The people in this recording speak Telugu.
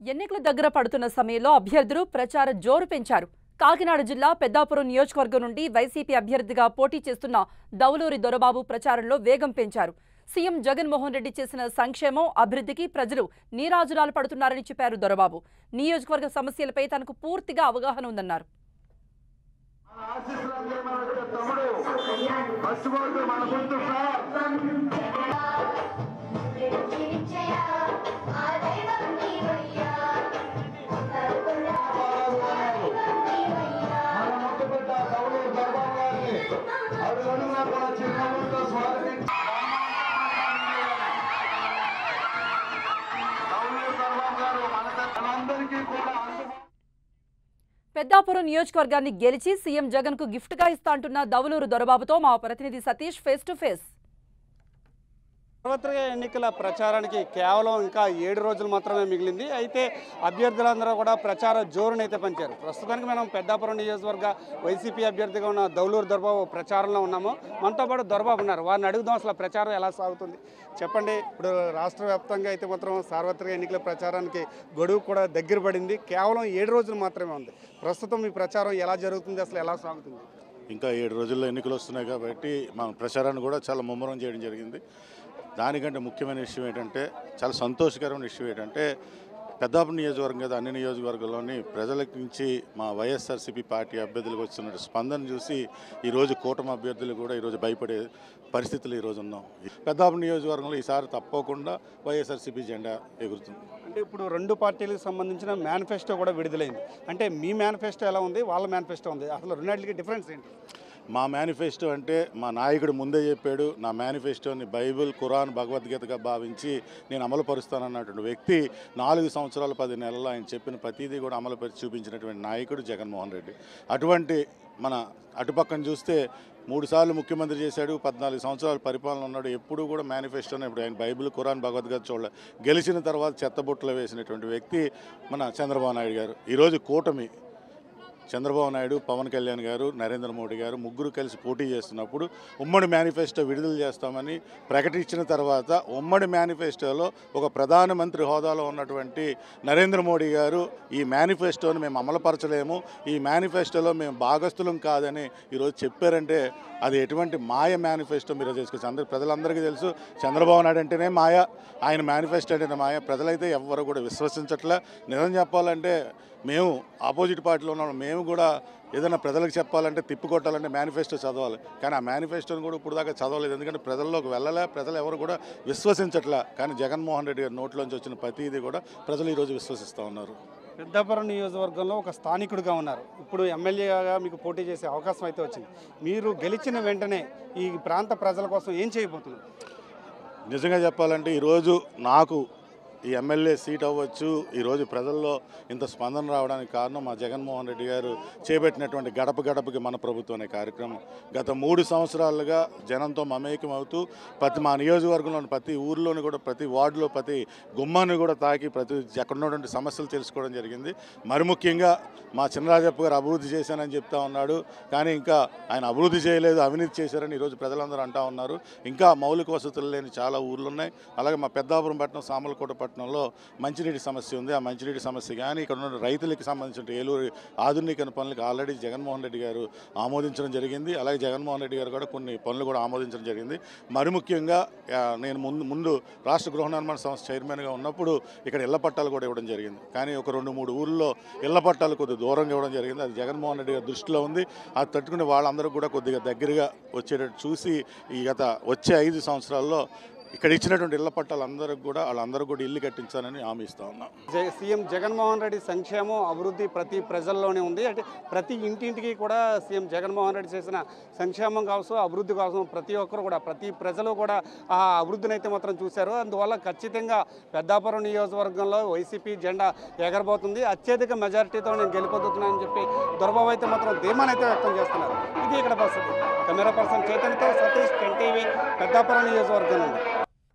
ఎన్నికలు దగ్గర పడుతున్న సమయంలో అభ్యర్థులు ప్రచార జోరు పెంచారు కాకినాడ జిల్లా పెద్దాపురం నియోజకవర్గం నుండి వైసీపీ అభ్యర్థిగా పోటీ చేస్తున్న దౌలూరి దొరబాబు ప్రచారంలో వేగం పెంచారు సీఎం జగన్మోహన్ రెడ్డి చేసిన సంక్షేమం అభివృద్ధికి ప్రజలు నీరాజురాలు పడుతున్నారని చెప్పారు దొరబాబు నియోజకవర్గ సమస్యలపై తనకు పూర్తిగా అవగాహన ఉందన్నారు ఆశీస్సులందరూ మనకు తమ్ముడు మర్చిపోవద్దు మన ముందు సార్ మన ముద్దుబిడ్డ తమ్ముడు దర్బాబు గారిని అడుగడుగునా కూడా చిరునవ్వులతో స్వాగతించి తమ్ముడు దర్బాబు గారు మన మనందరికీ కూడా అందుబాటు పెద్దాపురం నియోజకవర్గాన్ని గెలిచి సీఎం జగన్ కు గిఫ్ట్ గా ఇస్తా అంటున్న దౌలూరు దొరబాబుతో మా ప్రతినిధి సతీష్ ఫేస్ టు ఫేస్ సార్వత్రిక ఎన్నికల ప్రచారానికి కేవలం ఇంకా ఏడు రోజులు మాత్రమే మిగిలింది అయితే అభ్యర్థులందరూ కూడా ప్రచార జోరునైతే పంచారు ప్రస్తుతానికి మనం పెద్దాపురం నియోజకవర్గ వైసీపీ అభ్యర్థిగా ఉన్న దౌలూరు దొరబాబు ప్రచారంలో ఉన్నాము మనతో పాటు దొరబాబు ఉన్నారు వారిని అడుగుదాం అసలు ప్రచారం ఎలా సాగుతుంది చెప్పండి ఇప్పుడు రాష్ట్ర వ్యాప్తంగా అయితే మాత్రం సార్వత్రిక ఎన్నికల ప్రచారానికి గడువు కూడా దగ్గర పడింది కేవలం ఏడు రోజులు మాత్రమే ఉంది ప్రస్తుతం ఈ ప్రచారం ఎలా జరుగుతుంది అసలు ఎలా సాగుతుంది ఇంకా ఏడు రోజుల్లో ఎన్నికలు వస్తున్నాయి కాబట్టి మన ప్రచారాన్ని కూడా చాలా ముమ్మరం చేయడం జరిగింది దానికంటే ముఖ్యమైన విషయం ఏంటంటే చాలా సంతోషకరమైన విషయం ఏంటంటే పెద్దాపురం నియోజకవర్గం కదా అన్ని నియోజకవర్గాల్లోని ప్రజల నుంచి మా వైఎస్ఆర్సీపీ పార్టీ అభ్యర్థులకు వచ్చిన స్పందన చూసి ఈరోజు కూటమి అభ్యర్థులు కూడా ఈరోజు భయపడే పరిస్థితులు ఈరోజు ఉన్నాం పెద్దాపురం నియోజకవర్గంలో ఈసారి తప్పకుండా వైఎస్ఆర్సీపీ జెండా ఎగురుతుంది అంటే ఇప్పుడు రెండు పార్టీలకు సంబంధించిన మేనిఫెస్టో కూడా విడుదలైంది అంటే మీ మేనిఫెస్టో ఎలా ఉంది వాళ్ళ మేనిఫెస్టో ఉంది అసలు రెండింటికి డిఫరెన్స్ ఏంటి మా మేనిఫెస్టో అంటే మా నాయకుడు ముందే చెప్పాడు నా మేనిఫెస్టోని బైబిల్ ఖురాన్ భగవద్గీతగా భావించి నేను అమలు పరుస్తానన్నటువంటి వ్యక్తి నాలుగు సంవత్సరాలు పది నెలలు ఆయన చెప్పిన ప్రతిదీ కూడా అమలు పరిచి చూపించినటువంటి నాయకుడు జగన్మోహన్ రెడ్డి అటువంటి మన అటుపక్కన చూస్తే మూడు సార్లు ముఖ్యమంత్రి చేశాడు పద్నాలుగు సంవత్సరాలు పరిపాలన ఉన్నాడు ఎప్పుడు కూడా మేనిఫెస్టోని ఇప్పుడు ఆయన బైబిల్ ఖురాన్ భగవద్గీత చూడలే గెలిచిన తర్వాత చెత్తబుట్టలో వేసినటువంటి వ్యక్తి మన చంద్రబాబు నాయుడు గారు ఈరోజు కూటమి చంద్రబాబు నాయుడు పవన్ కళ్యాణ్ గారు నరేంద్ర మోడీ గారు ముగ్గురు కలిసి పోటీ చేస్తున్నప్పుడు ఉమ్మడి మేనిఫెస్టో విడుదల చేస్తామని ప్రకటించిన తర్వాత ఉమ్మడి మేనిఫెస్టోలో ఒక ప్రధానమంత్రి హోదాలో ఉన్నటువంటి నరేంద్ర మోడీ గారు ఈ మేనిఫెస్టోని మేము అమలుపరచలేము ఈ మేనిఫెస్టోలో మేము భాగస్థులం కాదని ఈరోజు చెప్పారంటే అది ఎటువంటి మాయ మేనిఫెస్టో మీరు చేసుకోవచ్చు అందరు ప్రజలందరికీ తెలుసు చంద్రబాబు నాయుడు అంటేనే మాయ ఆయన మేనిఫెస్టో అంటేనే మాయ ప్రజలైతే ఎవ్వరు కూడా విశ్వసించట్లే నిజం చెప్పాలంటే మేము ఆపోజిట్ పార్టీలో ఉన్న మేము కూడా ఏదైనా ప్రజలకు చెప్పాలంటే తిప్పికొట్టాలంటే మేనిఫెస్టో చదవాలి కానీ ఆ మేనిఫెస్టోని కూడా ఇప్పుడు దాకా చదవలేదు ఎందుకంటే ప్రజల్లోకి వెళ్ళలే ప్రజలు ఎవరు కూడా విశ్వసించట్లే కానీ జగన్మోహన్ రెడ్డి గారి నోట్లోంచి వచ్చిన ప్రతిదీ కూడా ప్రజలు ఈరోజు విశ్వసిస్తూ ఉన్నారు పెద్దాపురం నియోజకవర్గంలో ఒక స్థానికుడిగా ఉన్నారు ఇప్పుడు ఎమ్మెల్యేగా మీకు పోటీ చేసే అవకాశం అయితే వచ్చింది మీరు గెలిచిన వెంటనే ఈ ప్రాంత ప్రజల కోసం ఏం చేయబోతున్నారు నిజంగా చెప్పాలంటే ఈరోజు నాకు ఈ ఎమ్మెల్యే సీట్ అవ్వచ్చు ఈరోజు ప్రజల్లో ఇంత స్పందన రావడానికి కారణం మా జగన్మోహన్ రెడ్డి గారు చేపట్టినటువంటి గడప గడపకి మన ప్రభుత్వం అనే కార్యక్రమం గత మూడు సంవత్సరాలుగా జనంతో మమేకం అవుతూ ప్రతి మా నియోజకవర్గంలోని ప్రతి ఊర్లోని కూడా ప్రతి వార్డులో ప్రతి గుమ్మాన్ని కూడా తాకి ప్రతి ఎక్కడ ఉన్నటువంటి సమస్యలు తెలుసుకోవడం జరిగింది మరి ముఖ్యంగా మా చినరాజప్ప గారు అభివృద్ధి చేశానని చెప్తా ఉన్నాడు కానీ ఇంకా ఆయన అభివృద్ధి చేయలేదు అవినీతి చేశారని ఈరోజు ప్రజలందరూ అంటా ఉన్నారు ఇంకా మౌలిక వసతులు లేని చాలా ఊర్లు ఉన్నాయి అలాగే మా పెద్దాపురం పట్టణం సామలకోట పట్టణంలో మంచినీటి సమస్య ఉంది ఆ మంచినీటి సమస్య కానీ ఇక్కడ ఉన్న రైతులకి సంబంధించిన ఏలూరు ఆధునీకరణ పనులకు ఆల్రెడీ జగన్మోహన్ రెడ్డి గారు ఆమోదించడం జరిగింది అలాగే జగన్మోహన్ రెడ్డి గారు కూడా కొన్ని పనులు కూడా ఆమోదించడం జరిగింది మరి ముఖ్యంగా ఆ, నేను ముందు ముందు రాష్ట్ర గృహ నిర్మాణ సంస్థ చైర్మన్గా ఉన్నప్పుడు ఇక్కడ ఇళ్ల పట్టాలు కూడా ఇవ్వడం జరిగింది కానీ ఒక రెండు మూడు ఊర్లో ఇళ్ల పట్టాలు కొద్దిగా దూరంగా ఇవ్వడం జరిగింది అది జగన్మోహన్ రెడ్డి గారి దృష్టిలో ఉంది అది తట్టుకునే వాళ్ళందరూ కూడా కొద్దిగా దగ్గరగా వచ్చేటట్టు చూసి ఈ గత వచ్చే ఐదు సంవత్సరాల్లో ఇక్కడ ఇచ్చినటువంటి ఇళ్ల పట్టాలు అందరికి కూడా వాళ్ళందరూ కూడా ఇల్లు కట్టించాలని హామీ ఇస్తా ఉన్నాం జ- సీఎం జగన్మోహన్ రెడ్డి సంక్షేమం అభివృద్ధి ప్రతి ప్రజల్లోనే ఉంది అంటే ప్రతి ఇంటింటికి కూడా సీఎం జగన్మోహన్ రెడ్డి చేసిన సంక్షేమం కావచ్చు అభివృద్ధి కావచ్చు ప్రతి ఒక్కరు కూడా ప్రతి ప్రజలు కూడా ఆ అభివృద్ధిని అయితే మాత్రం చూశారు అందువల్ల ఖచ్చితంగా పెద్దాపురం నియోజకవర్గంలో వైసీపీ జెండా ఎగరబోతుంది అత్యధిక మెజారిటీతో నేను గెలిపొందుతున్నానని చెప్పి దొరబాబు అయితే మాత్రం ధీమానైతే వ్యక్తం చేస్తున్నారు ఇది ఇక్కడ పరిస్థితి కెమెరా పర్సన్ చైతన్యతో సతీష్ టీవీ పెద్దాపురం నియోజకవర్గం నుండి